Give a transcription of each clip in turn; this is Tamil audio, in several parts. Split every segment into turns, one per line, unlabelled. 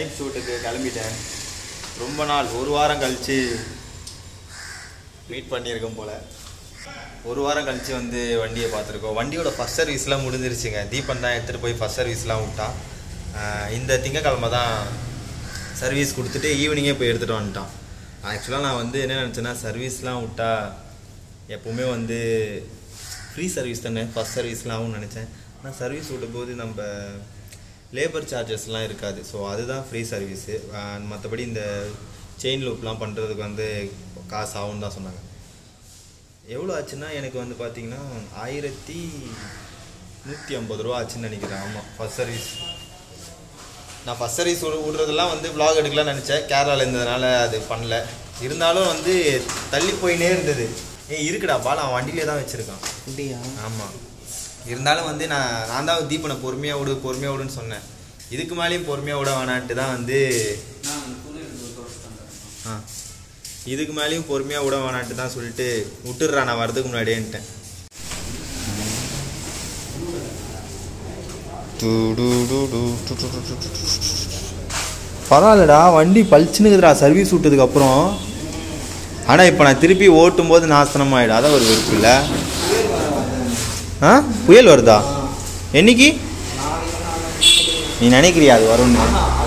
நைட் ஷூட்டுக்கு கிளம்பிட்டேன் ரொம்ப நாள் ஒரு வாரம் கழிச்சு மீட் பண்ணியிருக்கோம் போல் ஒரு வாரம் கழிச்சு வந்து வண்டியை பார்த்துருக்கோம் வண்டியோட ஃபஸ்ட் சர்வீஸ்லாம் முடிஞ்சிருச்சுங்க தீபன் தான் எடுத்துகிட்டு போய் ஃபஸ்ட் சர்வீஸ்லாம் விட்டான் ஆஹ் இந்த திங்கக்கிழமை தான் சர்வீஸ் கொடுத்துட்டு ஈவினிங்கே போய் எடுத்துகிட்டு வந்துட்டான் ஆக்சுவலாக நான் வந்து என்ன நினச்சேன்னா சர்வீஸ்லாம் விட்டா எப்போவுமே வந்து ஃப்ரீ சர்வீஸ் தானே ஃபஸ்ட் சர்வீஸ்லாம் ஆகும்னு நினச்சேன் ஆனால் சர்வீஸ் விடும்போது நம்ம லேபர் சார்ஜஸ்லாம் இருக்காது ஸோ அதுதான் ஃப்ரீ சர்வீஸு மற்றபடி இந்த செயின் லூப்லாம் பண்ணுறதுக்கு வந்து காசு ஆகும்னு தான் சொன்னாங்க எவ்வளோ ஆச்சுன்னா எனக்கு வந்து பார்த்தீங்கன்னா ஆயிரத்தி நூற்றி ஐம்பது ரூபா ஆச்சுன்னு நினைக்கிறேன் ஆமாம் ஃபஸ்ட் சர்வீஸ் நான் ஃபஸ்ட் சர்வீஸ் விடுறதெல்லாம் வந்து vlog எடுக்கலாம்னு நினச்சேன் கேரளாவில் இருந்ததுனால அது பண்ணல இருந்தாலும் வந்து தள்ளி போயினே இருந்தது ஏய் இருக்குடா பால் அவன் வண்டியிலே தான் வச்சுருக்கான்
அப்படியா
ஆமாம் இருந்தாலும் வந்து நான் நான் தான் தீபனை பொறுமையாக விடு பொறுமையாக விடுன்னு சொன்னேன் இதுக்கு மேலேயும் பொறுமையாக விட வேணான்ட்டு தான் வந்து ஆ இதுக்கு மேலேயும் பொறுமையாக விட வேணான்ட்டு தான் சொல்லிட்டு விட்டுடுறா நான் வரதுக்கு முன்னாடியேன்ட்டேன் பரவாயில்லடா வண்டி பளிச்சுனுக்குதுடா சர்வீஸ் விட்டதுக்கு அப்புறம் ஆனால் இப்போ நான் திருப்பி ஓட்டும் போது நாசனம் ஆகிடும் அதான் ஒரு வெறுப்பு இல்லை ஆ புயல் வருதா என்னைக்கு நீ நினைக்கிறியா அது வரும்னு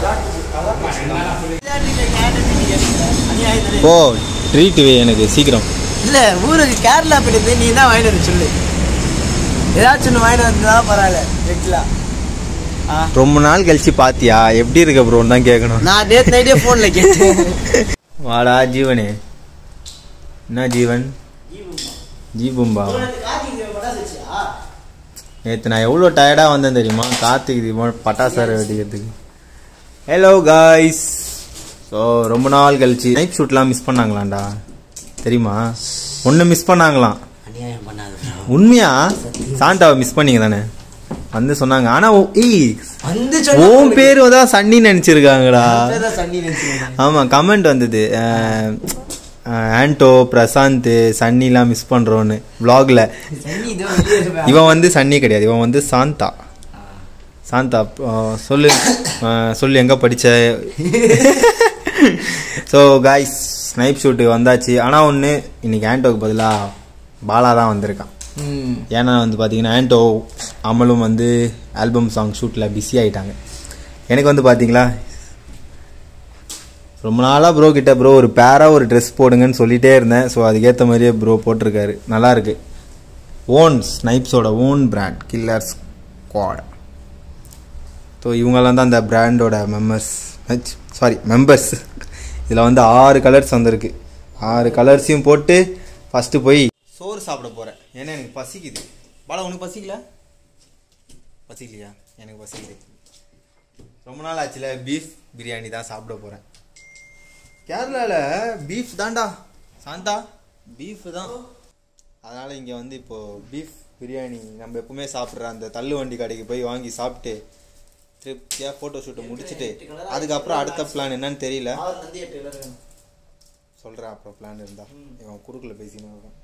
ஓ ட்ரீட் எனக்கு சீக்கிரம்
இல்ல ஊருக்கு கேரளா போயிட்டு நீ தான் வாங்கிட்டு வந்து சொல்லு ஏதாச்சும் ஒன்று வாங்கிட்டு வந்தா பரவாயில்ல வெட்டலாம்
ரொம்ப நாள் கழிச்சு பாத்தியா எப்படி இருக்க ப்ரோன்னு தான் கேட்கணும்
நான் நேற்று நைட்டே ஃபோனில் கேட்டேன்
வாடா ஜீவனே என்ன ஜீவன் ஜீபும்பா நேற்று நான் எவ்வளோ டயர்டாக வந்தேன் தெரியுமா கார்த்திக் தீபம் பட்டாசார வெடிக்கிறதுக்கு ஹலோ காய்ஸ் ஸோ ரொம்ப நாள் கழிச்சு நைட் ஷூட்லாம் மிஸ் பண்ணாங்களாண்டா தெரியுமா ஒன்று மிஸ் பண்ணாங்களாம்
அநியாயம் பண்ணாத
உண்மையா சாண்டாவை மிஸ் பண்ணீங்க தானே வந்து சொன்னாங்க ஆனா ஓ- ஏய்
வந்து
உன் பேர் தான் சன்னி நினைச்சிருக்காங்கடா
தான் சன்னி நினைச்சு
ஆமா கமெண்ட் வந்தது அஹ், அஹ், ஆண்டோ பிரசாந்த் சன்னிலாம் மிஸ் பண்றோன்னு vlogல
சன்னி இதோ வெளியே இருப்பேன்.
இவன் வந்து சன்னி கிடையாது இவன் வந்து சாந்தா சாந்தா அஹ், சொல்லு அஹ், சொல்லு எங்க படிச்ச ஸோ காய்ஸ் ஸ்னைப் ஷூட்டு வந்தாச்சு ஆனால் ஒன்று இன்னைக்கு ஆண்டோக்கு பதிலாக பாலா தான் வந்திருக்கான்
ம்.
ஏன்னா வந்து பார்த்தீங்கன்னா ஆண்டோ அமலும் வந்து ஆல்பம் சாங் ஷூட்டில் பிஸி ஆயிட்டாங்க எனக்கு வந்து பார்த்தீங்களா ரொம்ப நாளாக ப்ரோ கிட்ட ப்ரோ ஒரு பேராக ஒரு ட்ரெஸ் போடுங்கன்னு சொல்லிட்டே இருந்தேன் ஸோ அதுக்கேற்ற மாதிரியே ப்ரோ போட்டிருக்காரு நல்லா இருக்கு ஓன் ஸ்னைப்ஸோட own brand killer squad so இவங்கெல்லாம் தான் அந்த பிராண்டோட மெம்பர்ஸ் சாரி மெம்பர்ஸ் இதில் வந்து ஆறு கலர்ஸ் வந்திருக்கு ஆறு கலர்ஸையும் போட்டு ஃபஸ்ட்டு போய் சோறு சாப்பிட போகிறேன் ஏன்னா எனக்கு பசிக்குது பாலா உனக்கு பசிக்கல பசிக்கலையா எனக்கு பசிக்குது ரொம்ப நாள் ஆச்சுல பீஃப் பிரியாணி தான் சாப்பிட போகிறேன் கேரளாவில் பீஃப் தான்டா சாந்தா பீஃப் தான் அதனால் இங்கே வந்து இப்போது பீஃப் பிரியாணி நம்ம எப்பவுமே சாப்பிட்ற அந்த தள்ளு வண்டி கடைக்கு போய் வாங்கி சாப்பிட்டு திருப்தியாக ஃபோட்டோ ஷூட்டை முடிச்சுட்டு அதுக்கப்புறம் அடுத்த பிளான் என்னன்னு தெரியல
அவர் வந்து எட்டு கிலோ வேணும்.
சொல்கிறேன் அப்புறம் பிளான் இருந்தா இவன் குறுக்கில் பேசினு இருக்கான்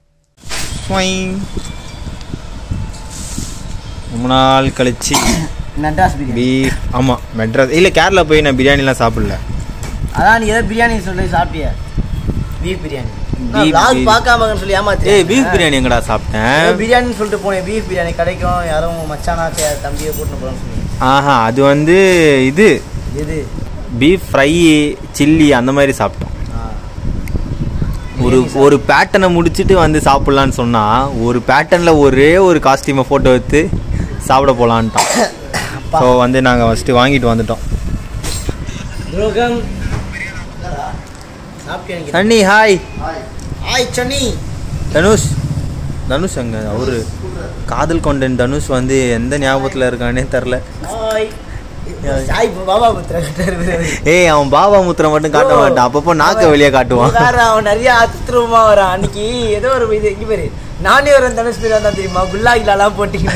ரொம்ப நாள் கழிச்சு
மெட்ராஸ் பிரியாணி
பீஃப் ஆமாம் மெட்ராஸ் இல்லை கேரளா போய் நான் பிரியாணிலாம் சாப்பிடல
அதான் நீ ஏதோ பிரியாணி சொல்லி சாப்பிட்டியா பீஃப் பிரியாணி
Beef
லாக்
பிரியாணி.
பார்க்காம சொல்லி ஏமாத்தி
ஏய் பீஃப் பிரியாணி எங்கடா சாப்பிட்டேன்
பிரியாணின்னு சொல்லிட்டு போனேன் பீஃப் பிரியாணி கிடைக்கும் யாரும் மச்சானா சே- தம்பியை கூட்டிட்டு போறோம்னு சொல்லி
ஆஹா அது வந்து இது
எது
பீஃப் ஃப்ரை சில்லி அந்த மாதிரி சாப்பிட்டோம்
ஆ.
ஒரு ஒரு பேட்டர்னை முடிச்சுட்டு வந்து சாப்பிட்லான்னு சொன்னா ஒரு பேட்டர்ன்ல ஒரே ஒரு காஸ்டியூமை ஃபோட்டோ எடுத்து சாப்பிட போலான்ட்டோம்
அப்பா.
ஸோ வந்து நாங்கள் ஃபஸ்ட்டு வாங்கிட்டு வந்துட்டோம்
துரோகம் சாப்பிட்டியா நீ?
சன்னி ஹாய்
ஆய் சன்னி
தனுஷ் தனுஷ் அங்க அவரு காதல் கொண்டன் தனுஷ் வந்து எந்த ஞாபகத்தில் இருக்கானே தெரில
ஆய் சாய் பாபா புத்திர கட்டாரு
ஏய் அவன் பாபா முத்திரை மட்டும் காட்ட மாட்டான் அப்பப்போ நாக்க வெளியே காட்டுவான்
வேற அவன் நிறைய ஆத்திரமா வரான் அன்னைக்கு ஏதோ ஒரு இது இங்க பேரு நானே ஒரு தனுஷ் பேர் தான் தெரியுமா குல்லாகிலாம் போட்டீங்க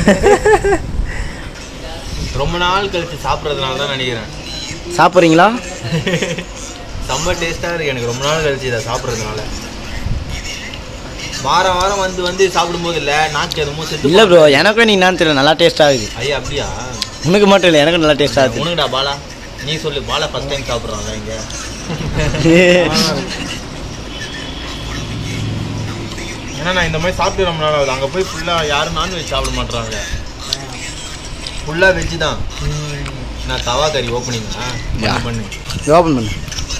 ரொம்ப நாள் கழிச்சு சாப்பிட்றதுனால தான் நினைக்கிறேன்
சாப்பிட்றீங்களா
செம்ம டேஸ்ட்டாக இருக்கு எனக்கு ரொம்ப நாள் கழிச்சு இதை சாப்பிட்றதுனால வாரம் வாரம் வந்து வந்து சாப்பிடும்போது இல்லை நாக்கு எதுவும் செத்து
இல்ல ப்ரோ எனக்கும் நீ என்னன்னு தெரியல நல்லா டேஸ்ட் ஆகுது
ஐயா அப்படியா
உனக்கு மட்டும் இல்லை எனக்கும் நல்லா டேஸ்ட் ஆகுது
உனக்குடா பாலா நீ சொல்லு பாலை ஃபர்ஸ்ட் டைம் சாப்பிட்றாங்க இங்கே ஏன்னா நான் இந்த மாதிரி சாப்பிட்டு ரொம்ப நாள் ஆகுது அங்கே போய் ஃபுல்லாக யாரும் நான்வெஜ் சாப்பிட மாட்றாங்க ஃபுல்லாக வெஜ்ஜு தான் நான் தவா கறி ஓப்பனிங்கா
Yeah.
பண்ணு
ஓப்பன் பண்ணு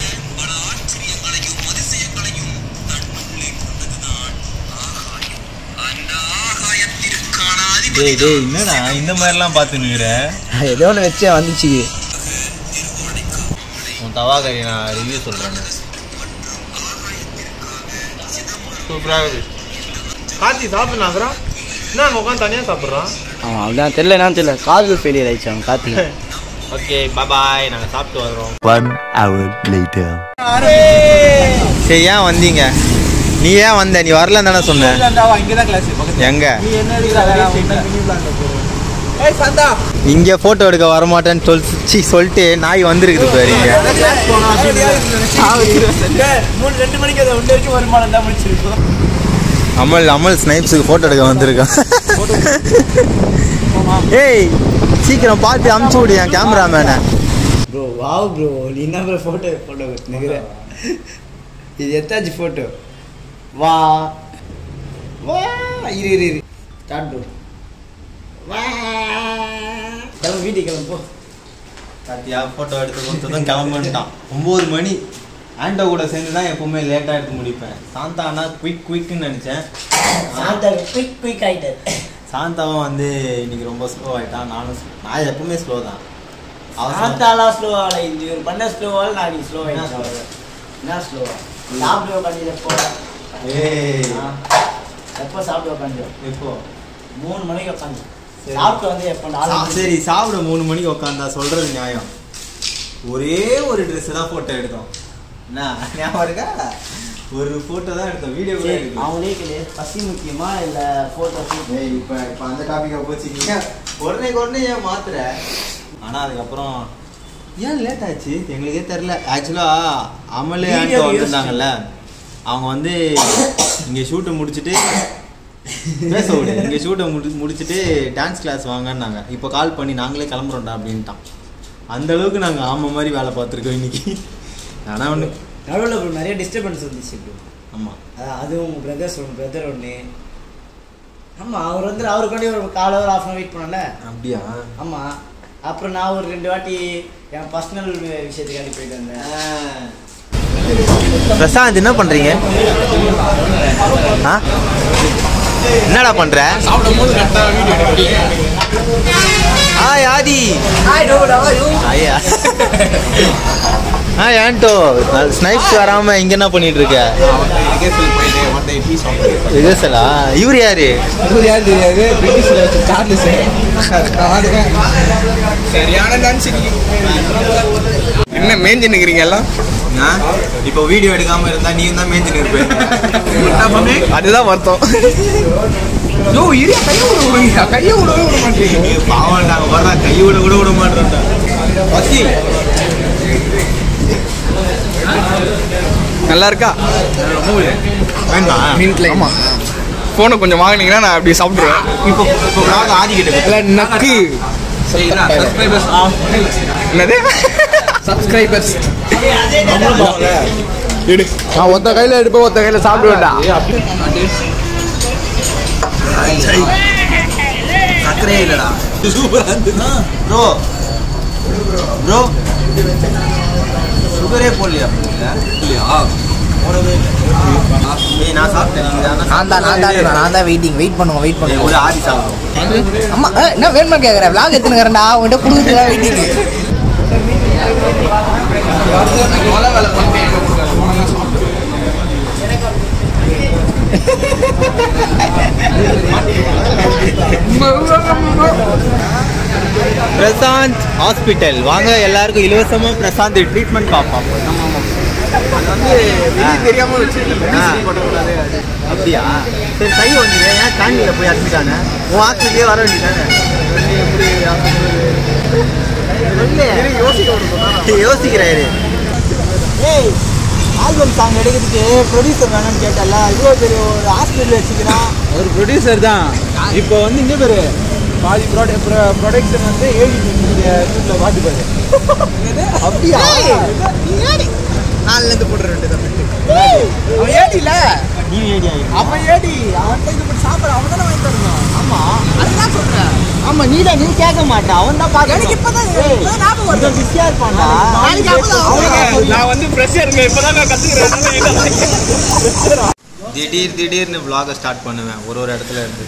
டேய் டேய் என்னடா இந்த மாதிரிலாம் பார்த்து நிற்கிற
ஏதோ ஒன்று வச்சே வந்துச்சு
உன் தவா கறி நான் ரிவ்யூ சொல்கிறேன் சூப்பராக இருக்குது கார்த்தி சாப்பிட்லாம் அப்புறம் என்ன அங்கே உட்காந்து தனியாக சாப்பிட்றான்
அவன் அப்படிதான் தெரியல என்னன்னு தெரியல காதல் ஃபெயிலியர் ஆயிடுச்சு அவன் கார்த்திக்
ஓகே பாய் நாங்கள் சாப்பிட்டு வரோம்
One hour later.
சரி ஏன் வந்தீங்க நீ ஏன் வந்த நீ வரலன்னு தானே சொன்ன
இங்கே தான் கிளாஸ் பக்கத்துல
எங்க
நீ என்ன எடுக்கிற ஏய் சந்தா
இங்க போட்டோ எடுக்க வரமாட்டேன்னு சொல் சி சொல்லிட்டு நாய் வந்திருக்குது பாரு இங்க
மூணு ரெண்டு மணிக்கு அதை ஒன்று வரைக்கும் வருமானம் தான் முடிச்சிருக்கோம்
அமல் அமல் ஸ்னைப்ஸுக்கு போட்டோ எடுக்க வந்திருக்கான் ஏய் சீக்கிரம் பார்த்து அமுச்சு விடு என் கேமராமேனை
ப்ரோ வாவ் ப்ரோ நீ என்ன ப்ரோ ஃபோட்டோ ஃபோட்டோ கொடுத்துனுக்குற இது எத்தாச்சு ஃபோட்டோ வா வா இரு இரு இரு ஸ்டார்ட் ப்ரோ வா கிளம்பு வீட்டுக்கு கிளம்பு போ
கார்த்தியா ஃபோட்டோ எடுத்து கொடுத்ததும் கிளம்புன்ட்டான் ஒம்பது மணி ஆண்டோ கூட சேர்ந்து தான் எப்பவுமே லேட்டாக எடுத்து முடிப்பேன் சாந்தானா குயிக் குயிக்னு நினச்சேன்
சாந்தா குயிக் குயிக் ஆயிட்டார்
சாந்தாவும் வந்து இன்னைக்கு ரொம்ப ஸ்லோ ஆயிட்டான் நானும் slow- நான் எப்பவுமே ஸ்லோ தான் அவசரம்.
சாந்தாலா ஸ்லோ ஆகல இது இவர் பண்ண ஸ்லோவால் நான் நீ ஸ்லோ
என்ன
ஆயிடுச்சு என்ன ஸ்லோவா சாப்பிட உட்காந்து எப்போ
ஏய்
ஆ. எப்போ சாப்பிட உட்காந்து
எப்போ
மூணு மணிக்கு உட்காந்து
சரி.
சாப்பிட்டு வந்து எப்போ நாலு
சா-
மணிக்கு.
சரி சாப்பிட மூணு மணிக்கு உட்காந்தா சொல்றது நியாயம் ஒரே ஒரு ட்ரெஸ் தான் போட்டோ எடுத்தோம் என்ன ஞாபகம் இருக்கா ஒரு போட்டோ தான் எடுத்தோம் வீடியோ கூட
சரி,
எடுக்கல
அவங்களே கேளு பசி முக்கியமா இல்ல போட்டோ
ஏய் இப்போ இப்போ அந்த டாபிக்கா போச்சுக்கீங்க உடனே உடனே ஏன் மாத்துற ஆனால் அதுக்கப்புறம் ஏன் லேட் ஆச்சு எங்களுக்கே தெரில ஆக்சுவலாக அமலே
Video
ஆண்டோ
use
வந்திருந்தாங்கல்ல அவங்க வந்து இங்கே ஷூட்டை முடிச்சுட்டு பேச விடு இங்கே ஷூட்டை முடி முடிச்சுட்டு டான்ஸ் கிளாஸ் வாங்கன்னாங்க இப்போ கால் பண்ணி நாங்களே கிளம்புறோம்டா அப்படின்ட்டான் அந்த அளவுக்கு நாங்கள் ஆமை மாதிரி வேலை பார்த்துருக்கோம் இன்னைக்கு ஆனால் ஒன்று
நடுவில் bro நிறைய டிஸ்டர்பன்ஸ் வந்துச்சு ப்ரோ
ஆமாம்
அதுவும் உங்கள் பிரதர்ஸ் ஒன்று பிரதர் ஒன்று ஆமாம் அவர் வந்து அவருக்கு வேண்டி ஒரு கால் ஹவர் ஆஃப் வெயிட் பண்ணல
அப்படியா
ஆமாம் அப்புறம் நான் ஒரு ரெண்டு வாட்டி என் பர்சனல் விஷயத்துக்காண்டி போயிட்டு வந்தேன்
பிரசாந்த் என்ன பண்றீங்க ஆ என்னடா பண்ற ஹாய் ஆதி ஐயா ஹாய் ஆண்டோ ஸ்னைப்ஸ் வராம இங்க என்ன பண்ணிட்டு இருக்க ரிஹர்சலா இவர் யாரு
யாரும் தெரியாது பிரிட்டிஷ்ல வச்சு சார்லஸ்
சரியான டான்ஸ் என்ன மேஞ்சு நிக்கிறீங்க எல்லாம்
ஆ? இப்போ வீடியோ எடுக்காம இருந்தா நீ தான் மேய்ஞ்சிட்டு இருப்ப
அதுதான் வருத்தம் யோ இரு கையை விட விடுங்க கையை விடவே விட மாட்டீங்க
பாவம் நாங்க வர்றா கை விட கூட விட மாட்டோம்டா பசி
நல்லா இருக்கா
வேணுமா
மீன் ஆமா போனை கொஞ்சம் வாங்குனீங்கன்னா நான் அப்படி சாப்பிடுவேன்
இப்போ இப்போ காது ஆதி கிட்ட
இல்ல நக்கு என்னது சப்ஸ்கிரைபர்ஸ் எடு நான் ஒத்த கையில எடுப்பேன் ஒத்த கையில சாப்பிடுவேன்டா
சக்கரே இல்லடா சூப்பரா இருந்துச்சு ப்ரோ ப்ரோ சுகரே போடலையா ஏய் நான் சாப்பிட்டேன் நீங்க தானே
நான் தான் நான் தான் நான் தான் வெயிட்டிங் வெயிட் பண்ணுவோம் வெயிட்
ஏய்,
பண்ணுவோம்
ஒரு ஆதி சாப்பிடும்
அம்மா ஏய், என்ன வேணுமா கேட்குறேன் விளாக் எடுத்துனுக்கிறேன்டா உன்கிட்ட கொடுக்குறது தான் வெயிட்டிங்
பிரசாந்த் ஹாஸ்பிட்டல் வாங்க எல்லாருக்கும் இலவசமா பிரசாந்த் ட்ரீட்மெண்ட் பார்ப்போம்
தெரியாம வச்சிருக்கேன்
ஆ. அப்படியா சரி கை வந்தீங்க ஏன் கேண்டீனில் போய் அட்மிட் ஆன உன் ஹாஸ்பிட்டலே வர வேண்டியதானே யோசிக்கிறாரு
ஏய் ஆல்பம் சாங் எடுக்கிறதுக்கு ப்ரொடியூசர் வேணும்னு கேட்டல இவ்வளோ பெரிய ஒரு ஹாஸ்பிட்டல் வச்சுக்கிறான்
ஒரு ப்ரொடியூசர் தான் இப்போ வந்து இங்கே பேரு
பாதி ப்ராடக்ட் ப்ரொடக்ஷன் வந்து ஏடி ஷூட்டில் பார்த்து பாரு
அப்படியா
நாலுல இருந்து போடுற ரெண்டு தான்
அவன் ஏடில
நீ ஏடி ஆகி
அவன் ஏடி அவன் இது பண்ணி சாப்பாடு அவன் தானே வாங்கி தரணும்
ஆமா
அதுதான் சொல்றேன்
ஆமா நீ தான் நீ கேட்க மாட்டா அவன் தான் பாக்க
எனக்கு இப்பதான் இப்பதான் ஞாபகம் வருது
பிஸியா இருப்பான்டா
நாளைக்கு அப்பதான்
அவனுக்கு
நான் வந்து ஃப்ரெஷ்ஷருங்க இப்போதான் நான் கற்றுக்கிறேன்
திடீர் திடீர்னு vlog-அ ஸ்டார்ட் பண்ணுவேன் ஒரு ஒரு இடத்துல இருந்து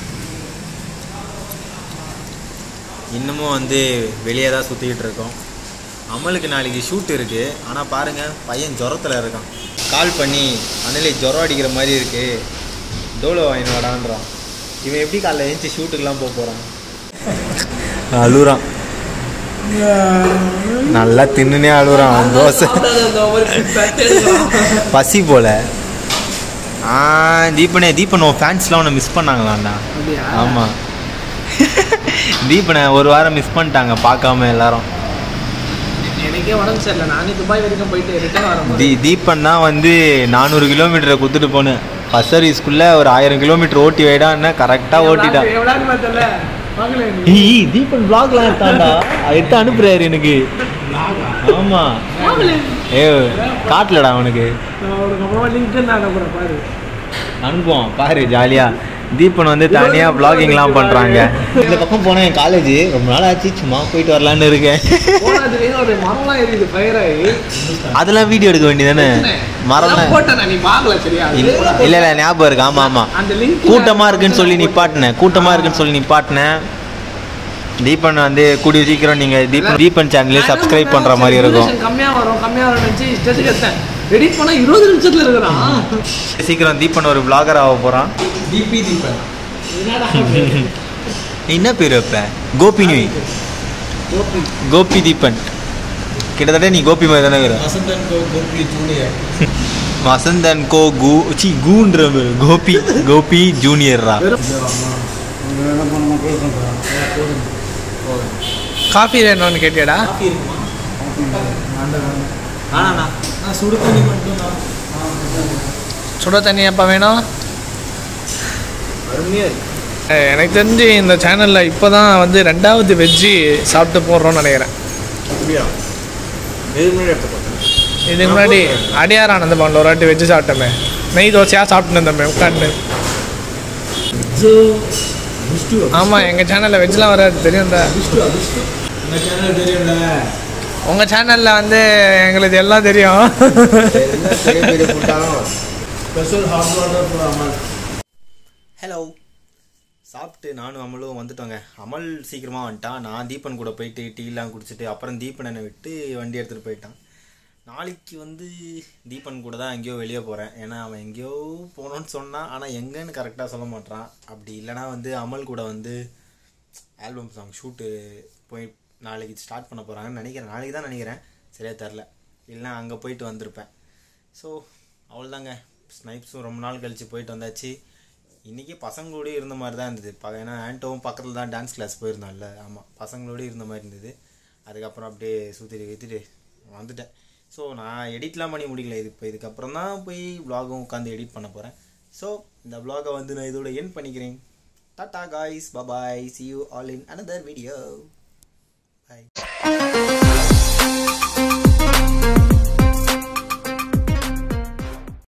இன்னமும் வந்து வெளியே தான் சுற்றிக்கிட்டு இருக்கோம் அமலுக்கு நாளைக்கு ஷூட் இருக்குது ஆனால் பாருங்கள் பையன் ஜுரத்தில் இருக்கான் கால் பண்ணி அனலே ஜுரம் அடிக்கிற மாதிரி இருக்குது டோலோ வாங்கிட்டு வாடான்றான் இவன் எப்படி காலைல எழுந்துச்சி ஷூட்டுக்கெலாம் போக போகிறான் அழுகுறான் நல்லா தின்னுனே அழுகுறான் தோசை பசி போல ஆ தீபனே தீபன் உன் ஃபேன்ஸ்லாம் உன்னை மிஸ் பண்ணாங்களாண்ணா ஆமாம் தீபனை ஒரு வாரம் மிஸ் பண்ணிட்டாங்க பார்க்காம எல்லாரும்
எனக்கே உடம்பு சரியில்லை நானே துபாய் வரைக்கும் போயிட்டு ரிட்டர்ன் வரும்போது
தி தீபன் தான் வந்து நானூறு கிலோமீட்டரை குத்துட்டு போனேன் ஃபஸ்ட் சர்வீஸ்க்குள்ளே ஒரு ஆயிரம் கிலோமீட்டர் ஓட்டி வைடான்னு கரெக்டாக ஓட்டிட்டான்
எவ்வளோ பார்த்தல வாங்கல
ஏய் தீபன் vlogலாம் எடுத்தான்டா எடுத்து அனுப்புறாரு எனக்கு ஆமா ஏ காட்டலடா அவனுக்கு
நான் அவனுக்கு அப்புறமா லிங்க் நான் அனுப்புறேன் பாரு
அனுப்புவோம் பாரு ஜாலியா தீபன் வந்து தனியா vloggingலாம் பண்றாங்க இந்த பக்கம் போனேன் என் காலேஜ் ரொம்ப நாள் ஆச்சு சும்மா போயிட்டு வரலான்னு இருக்கேன்
போனதுலேயும் ஒரு மரம்லாம் எரியுது ஃபயர் ஆகி
அதெல்லாம் வீடியோ எடுக்க வேண்டியதானே மரம்
போட்டேன் நீ பார்க்கல சரியா
இல்ல இல்ல இல்ல, ஞாபகம் இருக்கு ஆமா ஆமா
அந்த லிங்க்
கூட்டமா இருக்குன்னு சொல்லி நிப்பாட்டினேன் கூட்டமா இருக்குன்னு சொல்லி நிப்பாட்டினேன் தீபன் வந்து கூடிய சீக்கிரம் நீங்க தீபன் தீபன் சேனலே சப்ஸ்கிரைப் பண்ற மாதிரி இருக்கும்
கம்மியா வரும் கம்மியா வரும் நினைச்சு இஷ்டத்துக்கு எடுத்தேன் எடிட் பண்ணா இருபது நிமிஷத்துல இருக்கிறான்
சீக்கிரம் தீபன் ஒரு vlogger ஆக போறான்
டிபி தீபன்
நீ என்ன பேர் வைப்ப கோபி நீ கோபி தீபன் கிட்டத்தட்ட நீ கோபி மாதிரி தானே இருக்கிற
வசந்தன் கோபி ஜூனியர்
வசந்தன் கோ கு சி கூன்ற பேரு. கோபி கோபி ஜூனியர்ரா
காஃபி வேணும்னு கேட்டியாடா
நான் சுடு தண்ணி மட்டும் தான்
சுட தண்ணி எப்போ வேணும்
அருமையா இருக்கு
அஹ் எனக்கு தெரிஞ்சு இந்த சேனலில் இப்போ தான் வந்து ரெண்டாவது வெஜ்ஜி சாப்பிட்டு போடுறோம்னு நினைக்கிறேன்
அப்படியா எது முன்னாடி எடுத்து பார்த்தேன்
இதுக்கு முன்னாடி அடியார் ஆனந்த பவனில் ஒரு வாட்டி வெஜ்ஜு சாப்பிட்டோமே நெய் தோசையாக சாப்பிட்டு இருந்தோமே உட்காந்து ஆமாம் எங்கள் சேனலில் வெஜ்லாம் வராது தெரியும் தான்
இந்த சேனல் தெரியும்ல
உங்கள் சேனலில் வந்து எங்களுக்கு எல்லாம் தெரியும்
என்ன பெரிய பெரிய ஃபுட்டாலும் special hot water for Amal
hello சாப்பிட்டு நானும் அமலும் வந்துட்டோங்க அமல் சீக்கிரமாக வந்துட்டான் நான் தீபன் கூட போயிட்டு டீலாம் குடிச்சிட்டு அப்புறம் தீபன் என்னை விட்டு வண்டி எடுத்துகிட்டு போயிட்டான் நாளைக்கு வந்து தீபன் கூட தான் எங்கேயோ வெளியே போகிறேன் ஏன்னா அவன் எங்கேயோ போகணுன்னு சொன்னான் ஆனால் எங்கேன்னு கரெக்டாக சொல்ல மாட்றான் அப்படி இல்லைனா வந்து அமல் கூட வந்து ஆல்பம் சாங் ஷூட்டு போய் நாளைக்கு ஸ்டார்ட் பண்ண போகிறாங்கன்னு நினைக்கிறேன் நாளைக்கு தான் நினைக்கிறேன் சரியா தெரில இல்லைனா அங்கே போயிட்டு வந்திருப்பேன் ஸோ அவ்வளோதாங்க ஸ்னைப்ஸும் ரொம்ப நாள் கழித்து போயிட்டு வந்தாச்சு இன்றைக்கி பசங்களோடய இருந்த மாதிரி தான் இருந்தது ப ஏன்னா ஆண்டோவும் பக்கத்தில் தான் டான்ஸ் கிளாஸ் போயிருந்தான்ல ஆமாம் பசங்களோடய இருந்த மாதிரி இருந்தது அதுக்கப்புறம் அப்படியே சுற்றிட்டு விற்றுட்டு வந்துட்டேன் ஸோ நான் எடிட்லாம் பண்ணி முடிக்கல இது இப்போ இதுக்கப்புறம் தான் போய் vlog-உம் உட்காந்து எடிட் பண்ண போகிறேன் ஸோ இந்த vlog-அ வந்து நான் இதோட என் பண்ணிக்கிறேன் tata guys bye bye see you all in another video bye